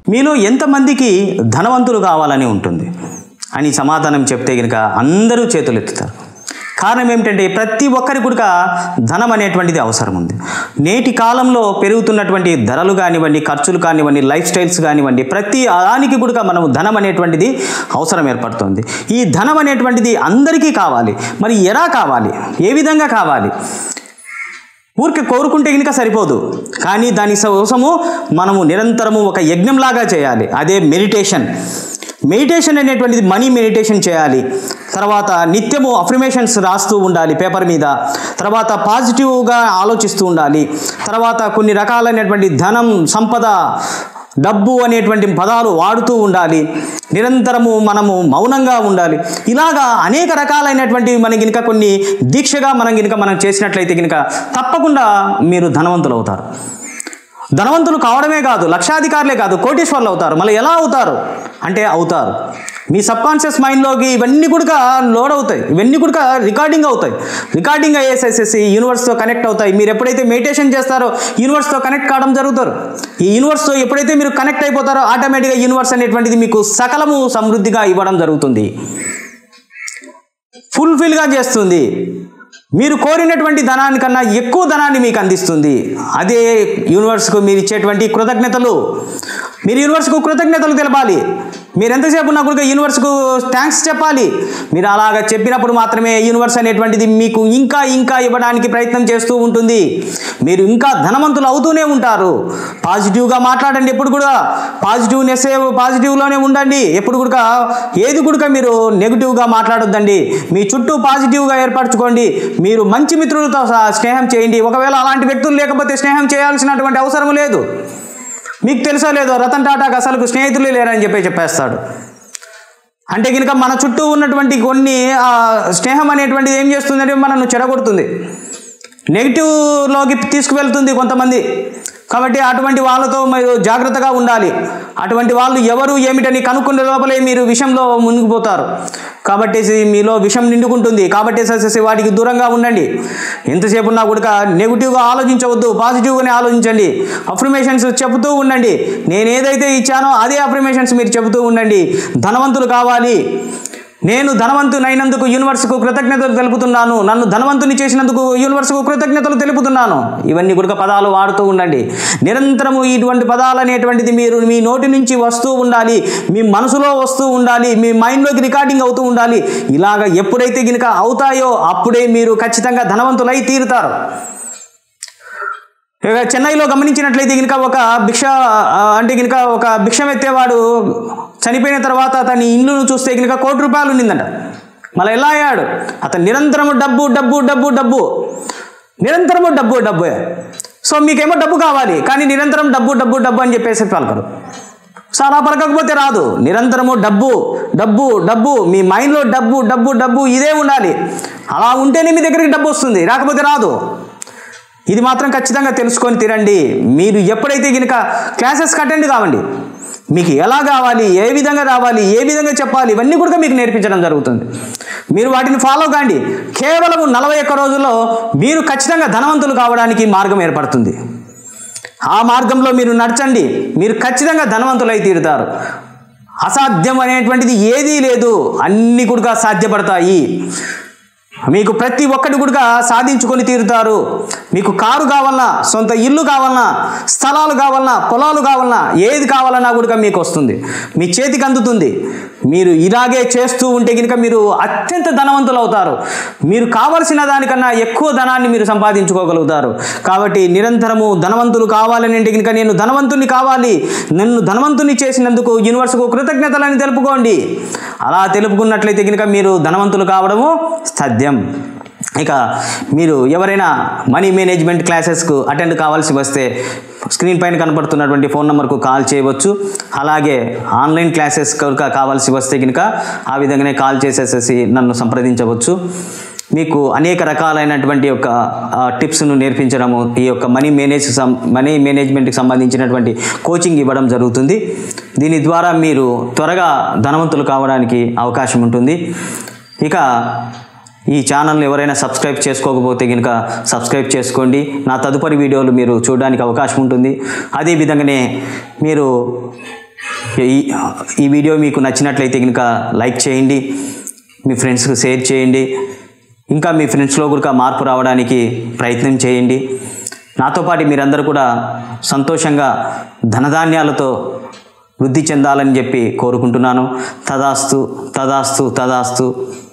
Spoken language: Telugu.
మీలో ఎంతమందికి ధనవంతులు కావాలని ఉంటుంది అని సమాధానం చెప్తే కనుక అందరూ చేతులు ఎత్తుతారు కారణం ఏమిటంటే ప్రతి ఒక్కరి కూడా ధనం అనేటువంటిది అవసరం ఉంది నేటి కాలంలో పెరుగుతున్నటువంటి ధరలు కానివ్వండి ఖర్చులు కానివ్వండి లైఫ్ స్టైల్స్ కానివ్వండి ప్రతి దానికి కూడా మనం ధనం అనేటువంటిది అవసరం ఏర్పడుతుంది ఈ ధనం అనేటువంటిది అందరికీ కావాలి మరి ఎలా కావాలి ఏ విధంగా కావాలి ఊరికి కోరుకుంటే కనుక సరిపోదు కానీ దాని కోసము మనము నిరంతరము ఒక యజ్ఞంలాగా చేయాలి అదే మెడిటేషన్ మెడిటేషన్ అనేటువంటిది మనీ మెడిటేషన్ చేయాలి తర్వాత నిత్యము అఫర్మేషన్స్ రాస్తూ ఉండాలి పేపర్ మీద తర్వాత పాజిటివ్గా ఆలోచిస్తూ ఉండాలి తర్వాత కొన్ని రకాలైనటువంటి ధనం సంపద డబ్బు అనేటువంటి పదాలు వాడుతూ ఉండాలి నిరంతరము మనము మౌనంగా ఉండాలి ఇలాగా అనేక రకాలైనటువంటి మనకి గినక కొన్ని దీక్షగా మనం గినక మనం చేసినట్లయితే గినక తప్పకుండా మీరు ధనవంతులు అవుతారు ధనవంతులు కావడమే కాదు లక్షాధికారులే కాదు కోటీశ్వర్లు అవుతారు మళ్ళీ ఎలా అవుతారు అంటే అవుతారు మీ సబ్కాన్షియస్ మైండ్లోకి ఇవన్నీ కూడా లోడ్ అవుతాయి ఇవన్నీ కూడా రికార్డింగ్ అవుతాయి రికార్డింగ్ అయ్యేసేసేసి యూనివర్స్తో కనెక్ట్ అవుతాయి మీరు ఎప్పుడైతే మెడిటేషన్ చేస్తారో యూనివర్స్తో కనెక్ట్ కావడం జరుగుతారు ఈ యూనివర్స్తో ఎప్పుడైతే మీరు కనెక్ట్ అయిపోతారో ఆటోమేటిక్గా యూనివర్స్ అనేటువంటిది మీకు సకలము సమృద్ధిగా ఇవ్వడం జరుగుతుంది ఫుల్ఫిల్గా చేస్తుంది మీరు కోరినటువంటి ధనానికన్నా ఎక్కువ ధనాన్ని మీకు అందిస్తుంది అదే యూనివర్స్కు మీరు ఇచ్చేటువంటి కృతజ్ఞతలు మీరు యూనివర్స్కు కృతజ్ఞతలు తెలపాలి మీరు ఎంతసేపు ఉన్నా కూడా యూనివర్స్కు థ్యాంక్స్ చెప్పాలి మీరు అలాగ చెప్పినప్పుడు మాత్రమే యూనివర్స్ అనేటువంటిది మీకు ఇంకా ఇంకా ఇవ్వడానికి ప్రయత్నం చేస్తూ ఉంటుంది మీరు ఇంకా ధనవంతులు అవుతూనే ఉంటారు పాజిటివ్గా మాట్లాడండి ఎప్పుడు కూడా పాజిటివ్నెస్ పాజిటివ్లోనే ఉండండి ఎప్పుడు కూడా ఏది కూడా మీరు నెగిటివ్గా మాట్లాడొద్దండి మీ చుట్టూ పాజిటివ్గా ఏర్పరచుకోండి మీరు మంచి మిత్రులతో సహా స్నేహం చేయండి ఒకవేళ అలాంటి వ్యక్తులు లేకపోతే స్నేహం చేయాల్సినటువంటి అవసరం లేదు మీకు తెలుసో లేదో రతన్ టాటాకి అసలు స్నేహితులే లేరని చెప్పి చెప్పేస్తాడు అంటే కనుక మన చుట్టూ ఉన్నటువంటి కొన్ని ఆ, స్నేహం అనేటువంటిది ఏం చేస్తుందంటే మనల్ని చెడగొడుతుంది నెగిటివ్లోకి తీసుకువెళ్తుంది కొంతమంది కాబట్టి అటువంటి వాళ్ళతో మీరు జాగ్రత్తగా ఉండాలి అటువంటి వాళ్ళు ఎవరు ఏమిటని కనుక్కునే లోపలే మీరు విషయంలో మునిగిపోతారు కాబట్టి మీలో విషం నిండుకుంటుంది కాబట్టి ససేసి వాటికి దూరంగా ఉండండి ఎంతసేపు ఉన్నా కూడా నెగిటివ్గా ఆలోచించవద్దు పాజిటివ్గానే ఆలోచించండి అఫర్మేషన్స్ చెబుతూ ఉండండి నేను ఏదైతే ఇచ్చానో అదే అఫర్మేషన్స్ మీరు చెబుతూ ఉండండి ధనవంతులు కావాలి నేను ధనవంతునైనందుకు యూనివర్స్కు కృతజ్ఞతలు తెలుపుతున్నాను నన్ను ధనవంతుని చేసినందుకు యూనివర్స్కు కృతజ్ఞతలు తెలుపుతున్నాను ఇవన్నీ కూడా పదాలు వాడుతూ ఉండండి నిరంతరము ఇటువంటి పదాలు అనేటువంటిది మీరు మీ నోటి నుంచి వస్తూ ఉండాలి మీ మనసులో వస్తూ ఉండాలి మీ మైండ్లోకి రికార్డింగ్ అవుతూ ఉండాలి ఇలాగ ఎప్పుడైతే గినక అవుతాయో అప్పుడే మీరు ఖచ్చితంగా ధనవంతులై తీరుతారు ఇక చెన్నైలో గమనించినట్లయితే కనుక ఒక భిక్ష ఆ, అంటే కనుక ఒక భిక్షం ఎత్తేవాడు చనిపోయిన తర్వాత అతని ఇల్లును చూస్తే కనుక కోటి రూపాయలు ఉండిందంట మళ్ళీ ఎలా అయ్యాడు అతను నిరంతరము డబ్బు డబ్బు డబ్బు డబ్బు నిరంతరము డబ్బు డబ్బు సో మీకేమో డబ్బు కావాలి కానీ నిరంతరం డబ్బు డబ్బు డబ్బు అని చెప్పేసి పలకరు సో అలా పలకకపోతే రాదు నిరంతరము డబ్బు డబ్బు డబ్బు మీ మైండ్లో డబ్బు డబ్బు డబ్బు ఇదే ఉండాలి అలా ఉంటేనే మీ దగ్గరికి డబ్బు వస్తుంది రాకపోతే రాదు ఇది మాత్రం ఖచ్చితంగా తెలుసుకొని తీరండి మీరు ఎప్పుడైతే కనుక క్లాసెస్కి అటెండ్ కావండి మీకు ఎలా కావాలి ఏ విధంగా రావాలి ఏ విధంగా చెప్పాలి ఇవన్నీ కూడా మీకు నేర్పించడం జరుగుతుంది మీరు వాటిని ఫాలో కాండి కేవలం నలభై ఒక్క రోజుల్లో మీరు ఖచ్చితంగా ధనవంతులు కావడానికి మార్గం ఏర్పడుతుంది ఆ మార్గంలో మీరు నడచండి మీరు ఖచ్చితంగా ధనవంతులై తీరుతారు అసాధ్యం అనేటువంటిది ఏదీ లేదు అన్నీ కూడా సాధ్యపడతాయి మీకు ప్రతి ఒక్కటి కూడా సాధించుకొని తీరుతారు మీకు కారు కావాలన్నా సొంత ఇల్లు కావాలన్నా స్థలాలు కావాలన్నా పొలాలు కావాలన్నా ఏది కావాలన్నా కూడా మీకు వస్తుంది మీ చేతికి అందుతుంది మీరు ఇలాగే చేస్తూ ఉంటే కనుక మీరు అత్యంత ధనవంతులు అవుతారు మీరు కావలసిన దానికన్నా ఎక్కువ ధనాన్ని మీరు సంపాదించుకోగలుగుతారు కాబట్టి నిరంతరము ధనవంతులు కావాలని అంటే కనుక నేను ధనవంతుని కావాలి నన్ను ధనవంతుని చేసినందుకు యూనివర్స్కు కృతజ్ఞతలని తెలుపుకోండి అలా తెలుపుకున్నట్లయితే కనుక మీరు ధనవంతులు కావడము సాధ్యం ఇక మీరు ఎవరైనా మనీ మేనేజ్మెంట్ క్లాసెస్కు అటెండ్ కావాల్సి వస్తే స్క్రీన్ పైన కనపడుతున్నటువంటి ఫోన్ నెంబర్కు కాల్ చేయవచ్చు అలాగే ఆన్లైన్ క్లాసెస్ కనుక కావాల్సి వస్తే కనుక ఆ విధంగానే కాల్ చేసేసేసి నన్ను సంప్రదించవచ్చు మీకు అనేక రకాలైనటువంటి యొక్క ఆ, టిప్స్ను నేర్పించడము ఈ యొక్క మనీ మేనేజ్ సం మనీ మేనేజ్మెంట్కి సంబంధించినటువంటి కోచింగ్ ఇవ్వడం జరుగుతుంది దీని ద్వారా మీరు త్వరగా ధనవంతులు కావడానికి అవకాశం ఉంటుంది ఇక ఈ ఛానల్ని ఎవరైనా సబ్స్క్రైబ్ చేసుకోకపోతే కనుక సబ్స్క్రైబ్ చేసుకోండి నా తదుపరి వీడియోలు మీరు చూడడానికి అవకాశం ఉంటుంది అదేవిధంగానే మీరు ఈ ఈ వీడియో మీకు నచ్చినట్లయితే కనుక లైక్ చేయండి మీ ఫ్రెండ్స్కి షేర్ చేయండి ఇంకా మీ ఫ్రెండ్స్లో కూడా మార్పు రావడానికి ప్రయత్నం చేయండి నాతో పాటు మీరందరూ కూడా సంతోషంగా ధనధాన్యాలతో వృద్ధి చెందాలని చెప్పి కోరుకుంటున్నాను తదాస్తు తదాస్తు తదాస్తు